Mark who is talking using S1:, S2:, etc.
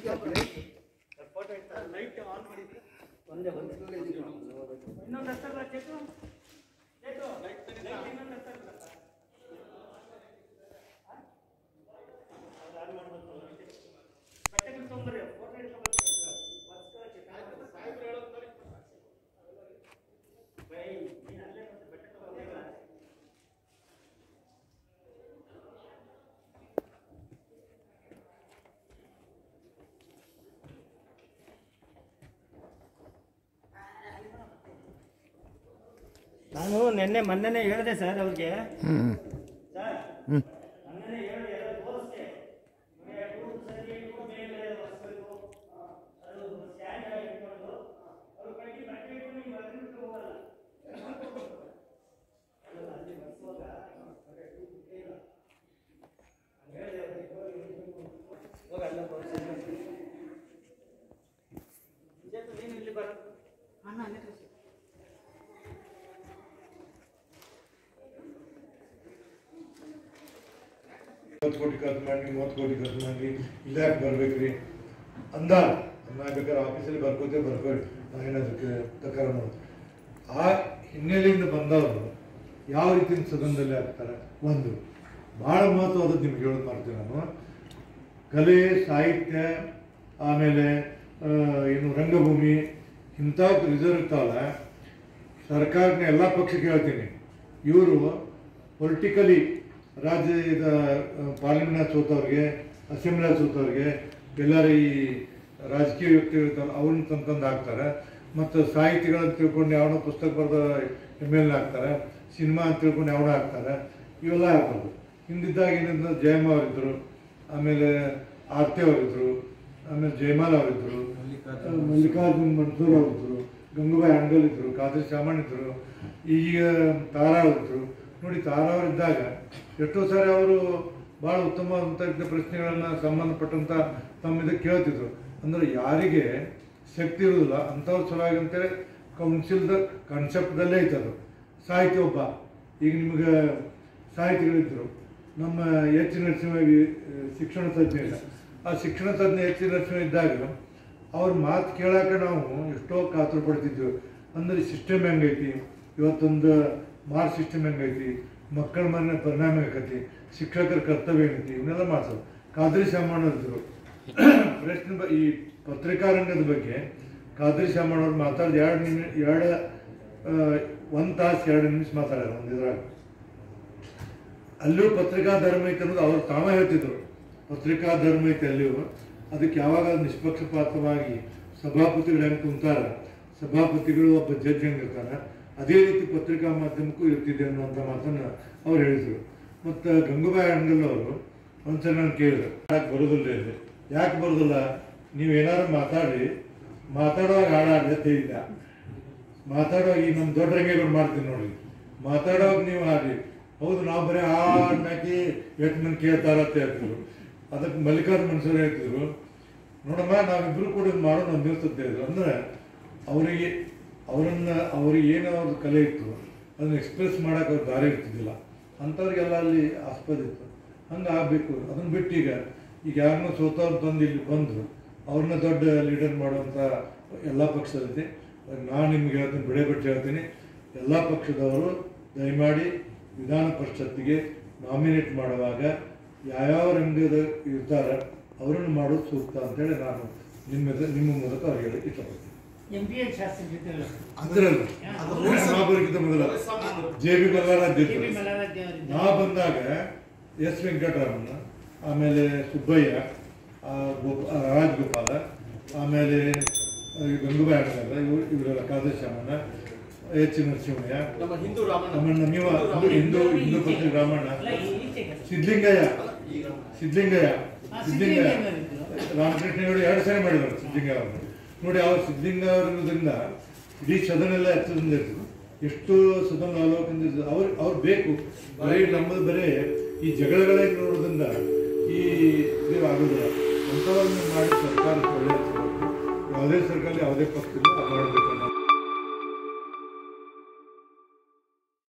S1: Light on ಮಾಡಿದ್ರೆ ಒಂದೇ ಒಂದೇ ಇನ್ನೊಂದು ಹತ್ತಲ್ಲ ಚೇತು ಚೇತು ಲೈಟ್ ಇನ್ನೊಂದು ಹತ್ತಲ್ಲ ಬಟ್ಟೆಗಳು ತೊಗೊಂಬರ್ರಿ ಫೋಟೋ ನಾನು ನಿನ್ನೆ ಮೊನ್ನೆನೇ ಹೇಳಿದೆ ಸರ್ ಅವ್ರಿಗೆ ಸರ್ ಮೊನ್ನೆನೇ ಹೇಳಿದೆ ಎಲ್ಲ ತೋರಿಸ್ದೆ ನಿಮಗೆ ಟೂರ್ ಸರ್ಟಿಫಿಕೇಟ್ ಮೇಲೆ ಬರ್ಸ್ಬೇಕು. ಅದು ಸ್ಕ್ಯಾನ್ ಆಗಿ ಇಟ್ಕೊಂಡು ಅವ್ರ ಕೈಗೆ ಬಟ್ಟೆ ಇಟ್ಟು ನೀವು ಬರ್ದ್ಬಿಟ್ಟು ಹೋಗಲ್ಲ. ಅದು ಅಲ್ಲಿ ಬರ್ಸುವಾಗ ಬಟ್ಟೆ ಟೂರ್ ಬಿಟ್ಟೇ ಇಲ್ಲ. ನಾನು ಹೇಳಿದೆ ಅವ್ರಿಗೆ, ಹೋಗಿ ಅಲ್ಲ ತೋರಿಸಿ. ಚೇತು, ನೀನು ಇಲ್ಲಿ ಬರ ಅಣ್ಣ ಅಲ್ಲೇ ಕಳ್ಸಿ.
S2: ಮೂವತ್ತು ಕೋಟಿ ಖರ್ಚು ಮಾಡಿ ಮೂವತ್ತು ಕೋಟಿ ಖರ್ಚು ಮಾಡಿ ಇಲ್ಲ ಯಾಕೆ ಬರ್ಬೇಕ್ರಿ ಅಂದಾಜ್ ನಾ ಬೇಕಾದ್ರೆ ಆಫೀಸಲ್ಲಿ ಬರ್ಕೋತೆ ಬರ್ಕೊಳ್ಳಿ ನಾವೇನು ಅದಕ್ಕೆ ತಕರ ನೋಡಿ ಆ ಹಿನ್ನೆಲೆಯಿಂದ ಬಂದವರು ಯಾವ ರೀತಿ ಸದನದಲ್ಲಿ ಆಗ್ತಾರೆ ಒಂದು ಭಾಳ ಮಹತ್ವವಾದದ್ದು ನಿಮ್ಗೆ ಹೇಳೋದು ಮಾಡ್ತೀನಿ ನಾನು ಕಲೆ ಸಾಹಿತ್ಯ ಆಮೇಲೆ ಆ, ಏನು ರಂಗಭೂಮಿ ಇಂಥವಕ್ಕೆ ರಿಸರ್ವ್ ಇರ್ತಾವಲ್ಲ ಸರ್ಕಾರನ ಎಲ್ಲ ಪಕ್ಷಕ್ಕೆ ಹೇಳ್ತೀನಿ ಇವರು ಪೊಲಿಟಿಕಲಿ ರಾಜ್ಯದ ಪಾರ್ಲಿಮೆಂಟ್ ಸೋತವ್ರಿಗೆ ಅಸೆಂಬ್ಲಿ ಸೋತವ್ರಿಗೆ ಎಲ್ಲರ ಈ ರಾಜಕೀಯ ವ್ಯಕ್ತಿಗಳು ಇರ್ತಾರಲ್ಲ ಅವ್ರನ್ನ ತಂದು ಹಾಕ್ತಾರೆ ಮತ್ತು ಸಾಹಿತಿಗಳನ್ನ ತಿಳ್ಕೊಂಡು ಯಾವನೋ ಪುಸ್ತಕ ಬರೆದ ಎಮ್ ಎಲ್ ಹಾಕ್ತಾರೆ ಸಿನಿಮಾ ಅಂತ ತಿಳ್ಕೊಂಡು ಯಾವನೋ ಹಾಕ್ತಾರೆ ಇವೆಲ್ಲ ಹಾಕೋದು ಹಿಂದಿದ್ದಾಗ ಏನಿದ್ರು ಜಯಮ್ಮ ಅವರಿದ್ದರು ಆಮೇಲೆ ಆರ್ತಿ ಅವರಿದ್ದರು ಆಮೇಲೆ ಜಯಮಾಲ್ ಅವರಿದ್ದರು ಮಲ್ಲಿಕಾರ್ಜುನ್ ಮನ್ಸೂರ್ ಅವರಿದ್ದರು ಗಂಗೂಬಾಯಿ ಅಂಗಲ್ ಇದ್ರು ಖಾದರ್ ಶಾಮಣ್ಣ ಇದ್ರು ಈಗ ತಾರಾ ಇದ್ರು ನೋಡಿ ತಾರಾ ಅವರಿದ್ದಾಗ ಎಷ್ಟೋ ಸಾರಿ ಅವರು ಭಾಳ ಉತ್ತಮವಾದಂಥ ಪ್ರಶ್ನೆಗಳನ್ನ ಸಂಬಂಧಪಟ್ಟಂತ ತಮ್ಮ ಇದಕ್ಕೆ ಕೇಳ್ತಿದ್ರು ಅಂದ್ರೆ ಯಾರಿಗೆ ಶಕ್ತಿ ಇರುವುದಿಲ್ಲ ಅಂಥವ್ರ ಸಲುವಾಗಿ ಅಂತೇಳಿ ಕೌನ್ಸಿಲ್ದ ಕಾನ್ಸೆಪ್ಟ್ದಲ್ಲೇ ಐತೆ ಅದು ಸಾಹಿತ್ಯ ಒಬ್ಬ ಈಗ ನಿಮ್ಗೆ ಸಾಹಿತಿಗಳಿದ್ರು ನಮ್ಮ ಎಚ್ ನರಸಿಂಹ ವಿ- ಶಿಕ್ಷಣ ತಜ್ಞ ಇಲ್ಲ ಆ ಶಿಕ್ಷಣ ತಜ್ಞ ಎಚ್ ನರಸಿಂಹ ಇದ್ದಾಗ ಅವ್ರ ಮಾತು ಕೇಳಕ್ಕೆ ನಾವು ಎಷ್ಟೋ ಕಾತುರ ಪಡ್ತಿದ್ವಿ ಅಂದ್ರೆ ಸಿಸ್ಟಮ್ ಹೆಂಗೈತಿ ಇವತ್ತೊಂದು ಮಾರ್ಕ್ ಸಿಸ್ಟಮ್ ಹೆಂಗೈತಿ ಮಕ್ಕಳ ಮನೆ ಪರಿಣಾಮ ಆಗೈತಿ ಶಿಕ್ಷಕರ ಕರ್ತವ್ಯ ಏನೈತಿ ಇವನ್ನೆಲ್ಲ ಮಾಡ್ಸೋದು ಖಾದ್ರಿ ಶಾಮಣ್ಣ ಇದ್ರು ಪ್ರಶ್ನೆ ಬ- ಈ ಪತ್ರಿಕಾ ರಂಗದ ಬಗ್ಗೆ ಖಾದ್ರಿ ಶಾಮಣ್ಣ ಅವ್ರು ಮಾತಾಡಿದ ಎರಡು ನಿಮಿಷ ಎರಡು ಒಂದು ತಾಸು ಎರಡು ನಿಮಿಷ ಮಾತಾಡ್ಯಾರ ಒಂದು ಇದ್ರಾಗ ಅಲ್ಲೂ ಪತ್ರಿಕಾ ಧರ್ಮ ಐತೆ ಅನ್ನೋದು ಅವ್ರು ತಾವ ಹೇಳ್ತಿದ್ರು ಪತ್ರಿಕಾ ಧರ್ಮ ಐತೆ ಅಲ್ಲಿಯೂ ಅದಕ್ಕೆ ಯಾವಾಗ ನಿಷ್ಪಕ್ಷಪಾತವಾಗಿ ಸಭಾಪತಿಗಳು ಹೆಂಗೆ ಕುಂತಾರ ಸಭಾಪತಿಗಳು ಒಬ್ಬ ಜಡ್ಜ್ ಹೆಂಗಿರ್ತಾರ ಅದೇ ರೀತಿ ಪತ್ರಿಕಾ ಮಾಧ್ಯಮಕ್ಕೂ ಇರ್ತಿದೆ ಅನ್ನುವಂಥ ಮಾತನ್ನ ಅವ್ರು ಹೇಳಿದ್ರು ಮತ್ತು ಗಂಗೂಬಾಯಿ ಅಂಗಲ್ ಅವರು ಒಂದ್ಸಲ ನಾನು ಕೇಳಿದೆ ಯಾಕೆ ಬರೋದಿಲ್ಲ ಇಲ್ಲಿ ಯಾಕೆ ಬರೋದಿಲ್ಲ ನೀವು ಏನಾದ್ರು ಮಾತಾಡಿ ಮಾತಾಡುವಾಗ ಹಾಡಾಡ್ರಿ ಅಂತ ಹೇಳಿದ್ದ ಮಾತಾಡುವಾಗ ಈ ನಮ್ಮ ದೊಡ್ಡ ರಂಗೇಗೌಡ ಮಾಡ್ತೀನಿ ನೋಡಿ ಮಾತಾಡುವಾಗ ನೀವು ಹಾಡಿ ಹೌದು ನಾವು ಬರೀ ಹಾಡ್ನಾಕಿ ಎಷ್ಟು ಮಂದಿ ಕೇಳ್ತಾರ ಅಂತ ಹೇಳ್ತಿದ್ರು ಅದಕ್ಕೆ ಮಲ್ಲಿಕಾರ್ಜುನ ಮನ್ಸೂರ್ ಹೇಳ್ತಿದ್ರು ನೋಡಮ್ಮ ನಾವಿಬ್ರು ಕೂಡ ಇದ್ ಮಾಡೋಣ ಒಂದು ದಿವಸ ಅಂತ ಹೇಳಿದ್ರು ಅಂದ್ರೆ ಅವರಿಗೆ ಅವರನ್ನ ಅವ್ರಿಗೆ ಏನೋ ಅವ್ರದ್ದು ಕಲೆ ಇತ್ತು ಅದನ್ನ ಎಕ್ಸ್ಪ್ರೆಸ್ ಮಾಡಕ್ಕೆ ಅವ್ರ ದಾರಿ ಇರ್ತಿದ್ದಿಲ್ಲ ಅಂಥವ್ರಿಗೆಲ್ಲ ಅಲ್ಲಿ ಆಸ್ಪದ ಇತ್ತು ಹಂಗೆ ಆಗಬೇಕು ಅದನ್ನ ಬಿಟ್ಟು ಈಗ ಈಗ ಯಾರನ್ನೋ ಸೋತವ್ರು ಬಂದು ಇಲ್ಲಿ ಬಂದರು ಅವ್ರನ್ನ ದೊಡ್ಡ ಲೀಡರ್ ಮಾಡುವಂಥ ಎಲ್ಲ ಪಕ್ಷದೈತಿ ನಾನು ನಿಮ್ಗೆ ಹೇಳ್ತೀನಿ ಬಿಡೆ ಬಿಟ್ಟು ಹೇಳ್ತೀನಿ ಎಲ್ಲ ಪಕ್ಷದವರು ದಯಮಾಡಿ ವಿಧಾನ ಪರಿಷತ್ತಿಗೆ ನಾಮಿನೇಟ್ ಮಾಡುವಾಗ ಯಾವ್ಯಾವ ರಂಗದ ಇರ್ತಾರೆ ಅವರನ್ನು ಮಾಡೋದು ಸೂಕ್ತ ಅಂತೇಳಿ ನಾನು ನಿಮ್ಮ ಎದುರು- ನಿಮ್ಮ ಮೂಲಕ ಅವ್ರಿಗೆ ಹೇಳಿ ಇಷ್ಟಪಡ್ತೀನಿ
S1: ಎಂ ಪಿ ಎಲ್ ಶಾಸ್ತ್ರಿ ಜೊತೆ
S2: ಅದ್ರಲ್ಲ ಮಹಾಪುರಕ್ಕಿಂತ ಮೊದಲ ಜೆ ಬಿ ಮಲ್ಲಾರಾಜ್
S1: ಕೆ
S2: ಇದ್ರು.
S1: ಪಿ ಮಲ್ಲಾರಾಧ್ಯ ಅವರಿದ್ದ.
S2: ನಾ ಬಂದಾಗ ಎಸ್ ವೆಂಕಟರಮಣ ಆಮೇಲೆ ಸುಬ್ಬಯ್ಯ ಆ, ಗೋಪ- ಆ, ರಾಜಗೋಪಾಲ ಆಮೇಲೆ ಆ, ಈ ಗಂಗೂಬಾಯಿ ಅಣ್ಣಗಲ್ಲ ಇವರು ಇವರೆಲ್ಲ ಕಾದೇಶಮ್ಮನ ಎಚ್ ನರಸಿಂಹಯ್ಯ
S3: ನಮ್ಮ ಹಿಂದೂ ರಾಮಣ್ಣ
S2: ನಮ್ಮನ್ನ ನೀವು ಹಿಂದೂ ಹಿಂದೂ ಹಿಂದೂ ಪತ್ರಿಕೆ ರಾಮಣ್ಣ
S1: ಅಲ್ಲ, ಈ- ಈಚೆಗೆ.
S2: ಸಿದ್ಲಿಂಗಯ್ಯ ಸಿದ್ಲಿಂಗಯ್ಯ
S1: ಆ,
S2: ಸಿದ್ಲಿಂಗಯ್ಯ
S1: ಸಿದ್ಲಿಂಗಯ್ಯನವರಿದ್ರು.
S2: ರಾಮಕೃಷ್ಣಗಳು ಎರಡು ಸಾರಿ ಮಾಡಿದ್ದಾರೆ ಸಿದ್ಲಿಂಗಯ್ಯ ಅವರು ನೋಡಿ ಅವ್ರು ಸಿದ್ಲಿಂಗ ಅವರಿಂದ ಇಡೀ ಸದನ ಎಲ್ಲ ಎತ್ತದಿಂದ ಇರ್ತದೆ ಎಷ್ಟು ಸದನ ಅವಲೋಕನ ಇರ್ತದೆ ಅವ್ರು ಅವ್ರು ಬೇಕು ಬರೀ ನಮ್ಮದು ಬರೀ ಈ ಜಗಳಗಳೇ ನೋಡೋದ್ರಿಂದ ಈ ಇದು ಆಗೋದಿಲ್ಲ ಅಂಥವ್ರನ್ನ ಮಾಡಿ ಸರ್ಕಾರ ಒಳ್ಳೆಯ ಯಾವುದೇ ಸರ್ಕಾರ ಯಾವುದೇ ಪಕ್ಷದಿಂದ ಮಾಡಬೇಕು